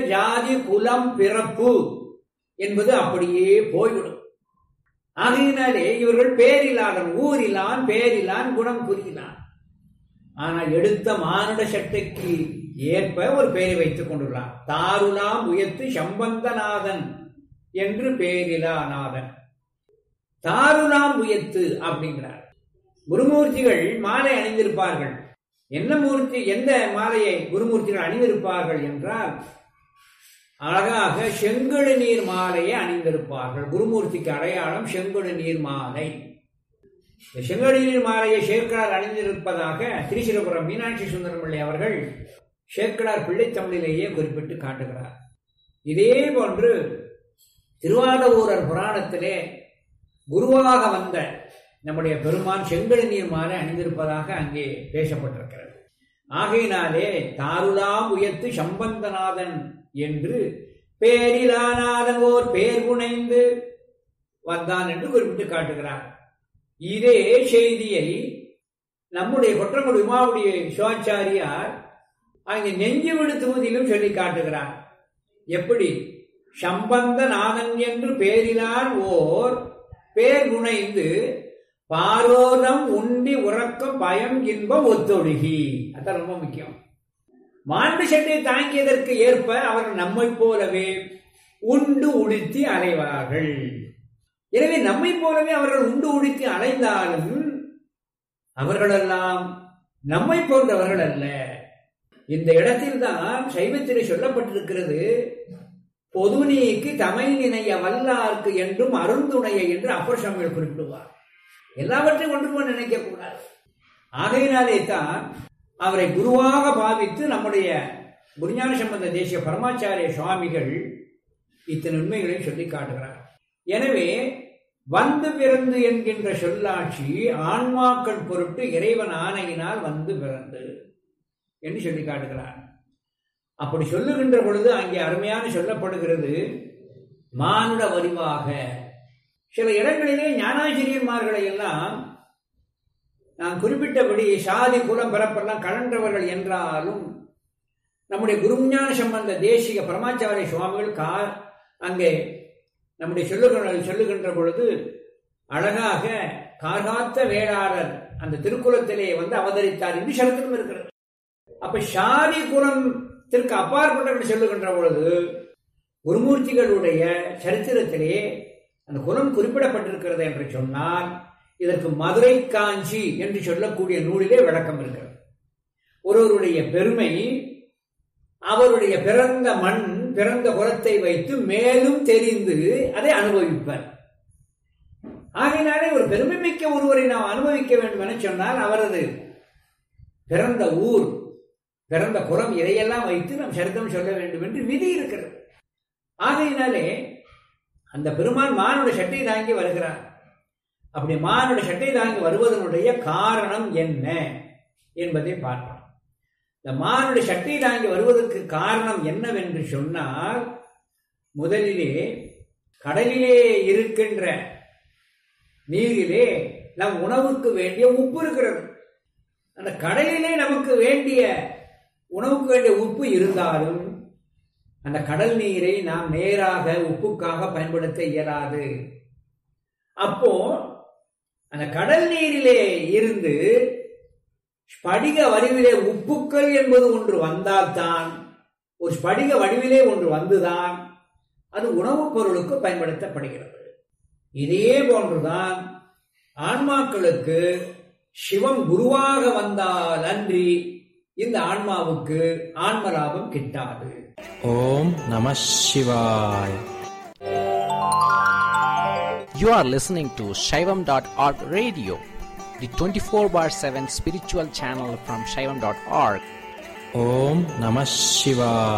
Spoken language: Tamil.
ஜாதி குலம் பிறப்பு என்பது அப்படியே போய்விடும் ஆகையினாலே இவர்கள் பேரிலாளன் ஊரிலான் பேரிலான் குணம் குறியிலான் ஆனால் எடுத்த மானுட சட்டைக்கு ஏற்ப ஒரு பெயரை வைத்துக் கொண்டுள்ளார் தாருலாம் உயர்த்து சம்பந்தநாதன் என்று பேரிலாநாதன் தாருலாம் உயர்த்து அப்படிங்கிறார் குருமூர்த்திகள் மாலை அணிந்திருப்பார்கள் என்ன மூர்த்தி எந்த மாலையை குருமூர்த்திகள் அணிந்திருப்பார்கள் என்றால் அழகாக செங்கழு நீர் மாலையை அணிந்திருப்பார்கள் குருமூர்த்திக்கு அடையாளம் செங்கழு நீர் மாலை இந்த செங்கழு நீர் மாலையை சேக்கடார் அணிந்திருப்பதாக திருச்சிரபுரம் மீனாட்சி சுந்தரம்பிள்ளை அவர்கள் சேக்கடார் பிள்ளைத்தமிழிலேயே குறிப்பிட்டு காட்டுகிறார் இதே போன்று திருவாதவூரர் புராணத்திலே குருவாக வந்த நம்முடைய பெருமான் செங்கழு நீர் மாலை அணிந்திருப்பதாக அங்கே பேசப்பட்டிருக்கிறது ஆகையினாலே தாருலாம் உயர்த்து சம்பந்தநாதன் என்று பேரிலானாதன் ஓர் பேர் புனைந்து வந்தான் என்று குறிப்பிட்டு காட்டுகிறார் இதே செய்தியை நம்முடைய கொற்றங்குடி உமாவுடைய சிவாச்சாரியார் அங்கே நெஞ்சு விடு தொகுதியிலும் சொல்லி காட்டுகிறார் எப்படி சம்பந்தநாதன் என்று பேரிலார் ஓர் பேர் புனைந்து பாரோரம் உண்டி உறக்கம் பயம் இன்பம் ஒத்தொழுகி அதான் ரொம்ப முக்கியம் மாண்டு சட்டை தாங்கியதற்கு ஏற்ப அவர்கள் நம்மை போலவே உண்டு உடுத்தி அலைவார்கள் எனவே நம்மை போலவே அவர்கள் உண்டு உடுத்தி அலைந்தாலும் அவர்களெல்லாம் நம்மை போன்றவர்கள் அல்ல இந்த இடத்தில் தான் சைவத்திலே சொல்லப்பட்டிருக்கிறது பொதுநீக்கு தமிழ் நினைய வல்லார்க்கு என்றும் அருந்துணைய என்று அப்பர் சாமிகள் குறிப்பிடுவார் எல்லாவற்றையும் ஒன்று போல் நினைக்க கூடாது ஆகையினாலே தான் அவரை குருவாக பாவித்து நம்முடைய குருஞான சம்பந்த தேசிய பரமாச்சாரிய சுவாமிகள் இத்தனை உண்மைகளையும் சொல்லி காட்டுகிறார் எனவே வந்து பிறந்து என்கின்ற சொல்லாட்சி ஆன்மாக்கள் பொருட்டு இறைவன் ஆணையினால் வந்து பிறந்து என்று சொல்லி காட்டுகிறார் அப்படி சொல்லுகின்ற பொழுது அங்கே அருமையான சொல்லப்படுகிறது மானுட வடிவாக சில இடங்களிலே ஞானாசிரியன்மார்களை எல்லாம் நான் குறிப்பிட்டபடி சாதி குலம் பிறப்பெல்லாம் கலன்றவர்கள் என்றாலும் நம்முடைய குருஞான சம்பந்த தேசிக பரமாச்சாரிய சுவாமிகள் கா அங்கே நம்முடைய சொல்லுகிற சொல்லுகின்ற பொழுது அழகாக காகாத்த வேளாளர் அந்த திருக்குலத்திலே வந்து அவதரித்தார் என்று சரித்திரம் இருக்கிறது அப்ப சாதி குலத்திற்கு அப்பாற்பட்டவர்கள் சொல்லுகின்ற பொழுது குருமூர்த்திகளுடைய சரித்திரத்திலே அந்த குலம் குறிப்பிடப்பட்டிருக்கிறது என்று சொன்னால் இதற்கு மதுரை காஞ்சி என்று சொல்லக்கூடிய நூலிலே விளக்கம் இருக்கிறது ஒருவருடைய பெருமை அவருடைய பிறந்த மண் பிறந்த குலத்தை வைத்து மேலும் தெரிந்து அதை அனுபவிப்பார் ஆகையினாலே ஒரு பெருமை மிக்க ஒருவரை நாம் அனுபவிக்க வேண்டும் என சொன்னால் அவரது பிறந்த ஊர் பிறந்த குலம் இதையெல்லாம் வைத்து நாம் சரித்தம் சொல்ல வேண்டும் என்று விதி இருக்கிறது ஆகையினாலே அந்த பெருமான் மானுட சட்டை தாங்கி வருகிறார் அப்படி மானுட சட்டை தாங்கி வருவதனுடைய காரணம் என்ன என்பதை பார்ப்போம் இந்த மானுட சட்டை தாங்கி வருவதற்கு காரணம் என்னவென்று சொன்னால் முதலிலே கடலிலே இருக்கின்ற நீரிலே நம் உணவுக்கு வேண்டிய உப்பு இருக்கிறது அந்த கடலிலே நமக்கு வேண்டிய உணவுக்கு வேண்டிய உப்பு இருந்தாலும் அந்த கடல் நீரை நாம் நேராக உப்புக்காக பயன்படுத்த இயலாது அப்போ அந்த கடல் நீரிலே இருந்து ஸ்படிக வடிவிலே உப்புக்கள் என்பது ஒன்று வந்தால்தான் ஒரு ஸ்படிக வடிவிலே ஒன்று வந்துதான் அது உணவுப் பொருளுக்கு பயன்படுத்தப்படுகிறது இதே போன்றுதான் ஆன்மாக்களுக்கு சிவம் குருவாக வந்தால் அன்றி இந்த ஆன்மாவுக்கு ஆன்ம லாபம் கிட்டாது ஓம் நம சிவாய் You are listening to Shaivam.org radio, the 24 bar 7 spiritual channel from Shaivam.org. Om Namah Shivaya.